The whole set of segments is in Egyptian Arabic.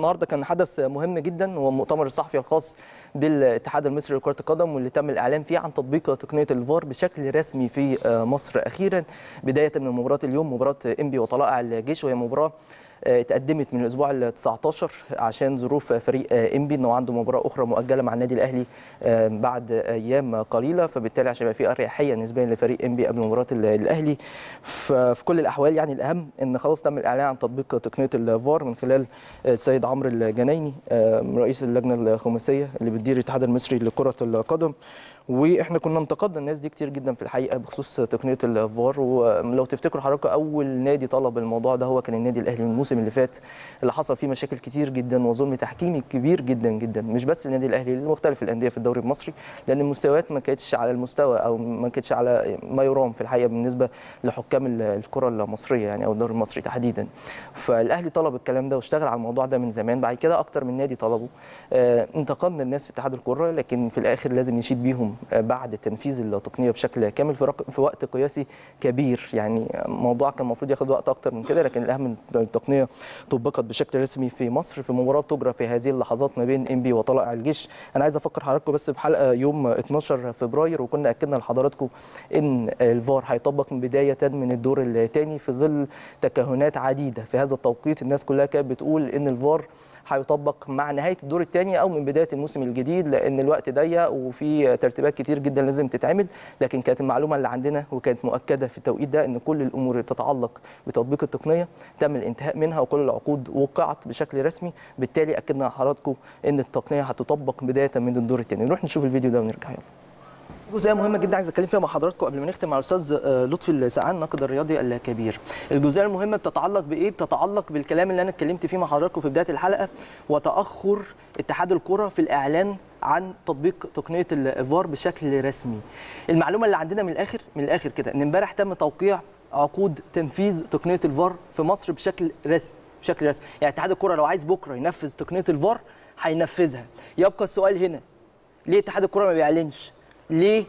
النهارده كان حدث مهم جدا هو المؤتمر الصحفي الخاص بالاتحاد المصري لكره القدم واللي تم الاعلان فيه عن تطبيق تقنيه الفار بشكل رسمي في مصر اخيرا بدايه من مباراه اليوم مباراه انبي وطلائع الجيش وهي مباراه اتقدمت من الاسبوع ال 19 عشان ظروف فريق انبي انه عنده مباراه اخرى مؤجله مع النادي الاهلي بعد ايام قليله فبالتالي عشان يبقى في اريحيه نسبيا لفريق انبي قبل مباراه الاهلي ففي كل الاحوال يعني الاهم ان خلاص تم الاعلان عن تطبيق تقنيه الفار من خلال السيد عمرو الجنايني رئيس اللجنه الخماسيه اللي بتدير الاتحاد المصري لكره القدم واحنا كنا انتقدنا الناس دي كتير جدا في الحقيقه بخصوص تقنيه الفار ولو تفتكروا حضراتكم اول نادي طلب الموضوع ده هو كان النادي الاهلي من الموسم اللي فات اللي حصل فيه مشاكل كتير جدا وظلم تحكيمي كبير جدا جدا مش بس النادي الاهلي لمختلف الانديه في الدوري المصري لان المستويات ما كانتش على المستوى او ما كانتش على ما يرام في الحقيقه بالنسبه لحكام الكره المصريه يعني او الدوري المصري تحديدا فالاهلي طلب الكلام ده واشتغل على الموضوع ده من زمان بعد كده اكتر من نادي طلبه آه انتقدنا الناس في اتحاد الكره لكن في الاخر لازم نشيد بيهم بعد تنفيذ التقنيه بشكل كامل في, في وقت قياسي كبير يعني موضوع كان المفروض ياخد وقت اكتر من كده لكن الاهم التقنيه طبقت بشكل رسمي في مصر في مباراه تجرى في هذه اللحظات ما بين انبي وطلائع الجيش انا عايز افكر حضراتكم بس بحلقه يوم 12 فبراير وكنا اكدنا لحضراتكم ان الفار هيطبق من بدايه من الدور الثاني في ظل تكهنات عديده في هذا التوقيت الناس كلها كانت بتقول ان الفار هيطبق مع نهايه الدور الثاني او من بدايه الموسم الجديد لان الوقت ضيق وفي ترتيبات كتير جدا لازم تتعمل لكن كانت المعلومه اللي عندنا وكانت مؤكده في التوقيت ده ان كل الامور اللي تتعلق بتطبيق التقنيه تم الانتهاء منها وكل العقود وقعت بشكل رسمي بالتالي اكدنا لحضراتكم ان التقنيه هتطبق بدايه من الدور الثاني نروح نشوف الفيديو ده ونرجع يلا جزئيه مهمه جدا عايز اتكلم فيها مع حضراتكم قبل ما نختم مع الاستاذ لطفي السعان الناقد الرياضي الكبير الجزئيه المهمه بتتعلق بايه بتتعلق بالكلام اللي انا اتكلمت فيه مع حضراتكم في بدايه الحلقه وتاخر اتحاد الكره في الاعلان عن تطبيق تقنيه الفار بشكل رسمي المعلومه اللي عندنا من الاخر من الاخر كده ان امبارح تم توقيع عقود تنفيذ تقنيه الفار في مصر بشكل رسمي بشكل رسمي يعني اتحاد الكره لو عايز بكره ينفذ تقنيه الفار هينفذها يبقى السؤال هنا ليه اتحاد الكره ما بيعلنش ليه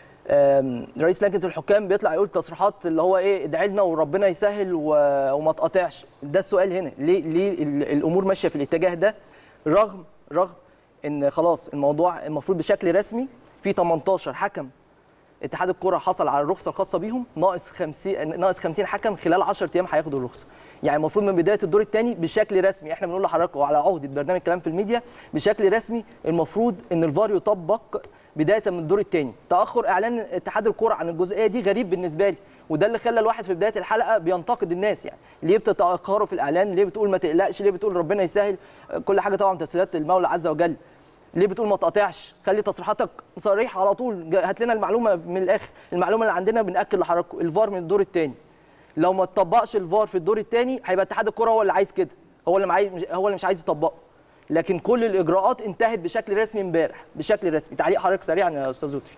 رئيس لجنه الحكام بيطلع يقول تصريحات اللي هو ايه ادعي لنا وربنا يسهل وما تقاطعش ده السؤال هنا ليه ليه الامور ماشيه في الاتجاه ده رغم رغم ان خلاص الموضوع المفروض بشكل رسمي في 18 حكم اتحاد الكره حصل على الرخصه الخاصه بيهم ناقص 50 ناقص 50 حكم خلال 10 ايام هياخدوا الرخصه يعني المفروض من بدايه الدور الثاني بشكل رسمي احنا بنقول لحضراتكم على عهده برنامج كلام في الميديا بشكل رسمي المفروض ان الفار يطبق بدايه من الدور الثاني تاخر اعلان اتحاد الكره عن الجزئيه دي غريب بالنسبه لي وده اللي خلى الواحد في بدايه الحلقه بينتقد الناس يعني ليه بتتاخروا في الاعلان ليه بتقول ما تقلقش ليه بتقول ربنا يسهل كل حاجه طبعا تسهيلات المولى عز وجل ليه بتقول ما تقاطعش خلي تصريحاتك صريحه على طول هات لنا المعلومه من الاخر المعلومه اللي عندنا بناكد لحضراتكم الفار من الدور الثاني لو ما تطبقش الفار في الدور الثاني هيبقى اتحاد الكره هو اللي عايز كده هو اللي عايز هو اللي مش عايز يطبقه لكن كل الاجراءات انتهت بشكل رسمي امبارح بشكل رسمي تعليق حضرتك سريعا يا استاذ لطفي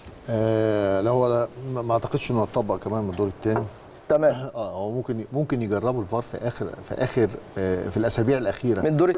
آه لا هو ما اعتقدش انه هيطبق كمان من الدور الثاني تمام اه هو ممكن ممكن يجربوا الفار في اخر في اخر آه في الاسابيع الاخيره من الدور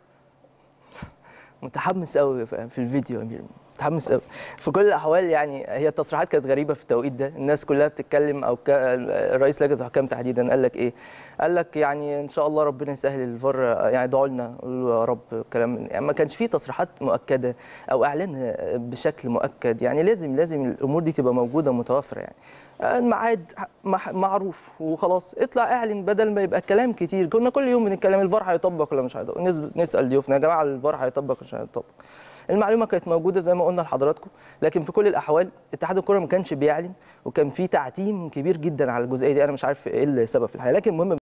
متحمس قوي في الفيديو يا امير متحمس قوي في كل الاحوال يعني هي التصريحات كانت غريبه في التوقيت ده الناس كلها بتتكلم او رئيس لجنه الحكام تحديدا قال لك ايه قال لك يعني ان شاء الله ربنا يسهل الفار يعني ادعوا لنا قولوا يا رب كلام يعني ما كانش فيه تصريحات مؤكده او اعلان بشكل مؤكد يعني لازم لازم الامور دي تبقى موجوده متوفره يعني الميعاد معروف وخلاص اطلع اعلن بدل ما يبقى كلام كتير كنا كل يوم بنتكلم الفار هيطبق ولا مش هيطبق نسال ضيوفنا يا جماعه الفار هيطبق مش هيطبق المعلومه كانت موجوده زي ما قلنا لحضراتكم لكن في كل الاحوال اتحاد الكره ما كانش بيعلن وكان في تعتيم كبير جدا على الجزئيه دي انا مش عارف ايه السبب في الحقيقه لكن المهم